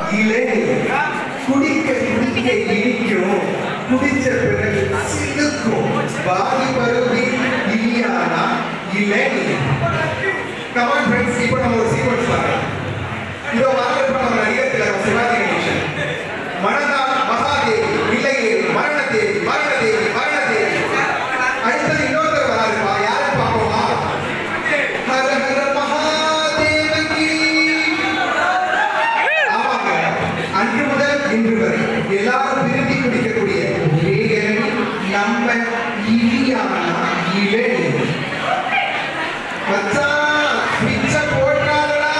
இளநீ குடிக்க குடிக்க இனிக்கும் குடிச்ச பிறகு சிலுக்கும் வாதி பருவி இலியானா இளநீ கமான் ஃப்ரெண்ட்ஸ் இப்போ நம்ம ஒரு சீக்வன்ஸ் பார்க்கலாம் இதோ வரவேற்ப நம்ம நடிகர் திலகம் சிவாஜி கணேசன் மனதால் மகாதேவி இல்லையே மரணதேவி மரணதேவி மரணதேவி அடுத்தது இன்னொருத்தர் வராருப்பா யாரும் பார்ப்போமா ஹர ஹர மகாதேவகி ஆமாங்க அன்று முதல் இன்று வரை எல்லாரும் விரும்பி குடிக்கக்கூடிய ஒரே இளநீ நம்ம இலியானா இளநீ மச்சான் பிச்சை போட்டாடா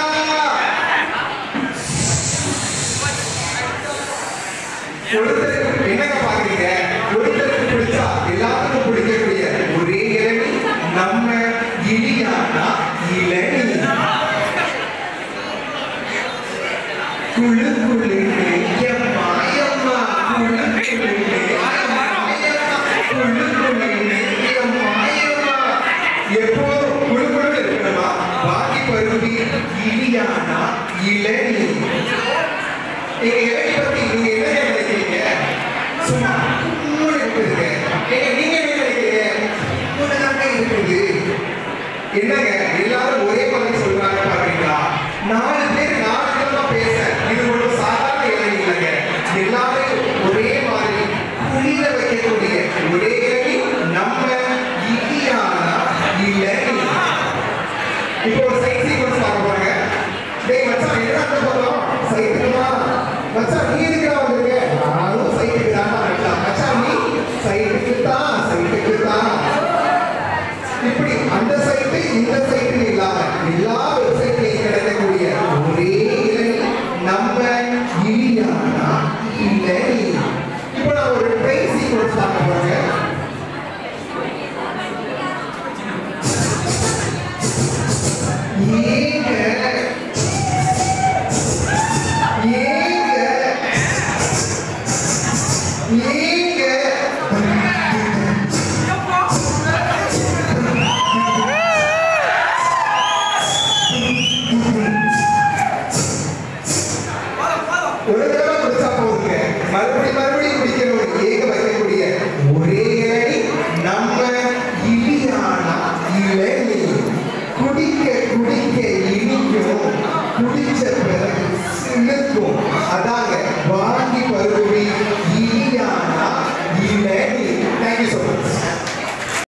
ஒருத்தருக்கு என்னங்க பாக்குறீங்க ஒருத்தருக்கு பிடிச்சா எல்லாத்துக்கும் பிடிக்கக்கூடிய ஒரே இளநீ நம்ம இலியானா இளநீ குழு குழு எம்மா எம்மா குழு குழு எம்மா எம்மா குழு குழு எம்மா எம்மா எப்போதும் குழு குழு இருக்கணுமா பாக்கி பருவி இலியானா இளநீ நீங்க இளநீ பத்தி நீங்க என்ன நினைக்கிறீங்க சும்மா கும்முன்னு இருக்குதுங்க ஏங்க நீங்க என்ன நினைக்கிறீங்க கும்முன்னு இருக்குது என்னங்க எல்லாரும் ஒரே மாதிரி சொல்றாங்க பாத்தீங்களா நாலு பேர் நாலு விதமா பேச இது ஒரு சாதாரண இளநீ இல்லைங்க எல்லாமே ஒரே மாதிரி குளிர வைக்கக்கூடிய ஒரே இளநீ நம்ம இந்தியானா இளநீ இப்போ ஒரு சைட் சீக்வன்ஸ் பார்க்க போறாங்க டேய் மச்சான் என்ன அந்த பக்கம் சைட்டுக்குமா மச்சான் நீ எதுக்குடா வந்திருக்க நானும் சைட்டுக்கு தான் மச்சான் மச்சான் நீ சைட்டுக்கு தான் சைட்டுக்கு தான் இப்படி அந்த சைட்டு இந்த சைட்டு இல்லாம எல்லா வெப்சைட்லையும் கிடைக்கக்கூடிய ஒரே இளநீ நம்ம இலியானா இளநீ இப்போ நான் ஒரு ட்ரெயின் சீக்வன்ஸ் பார்க்க போறேங்க ஏங்க ஏங்க ஏங்க ஒரு தடவை குடிச்சா போதுங்க மறுபடியும் மறுபடியும் குடிக்கணும் ஏக வைக்கக்கூடிய ஒரே இளநீ நம்ம இலியானா இளநீ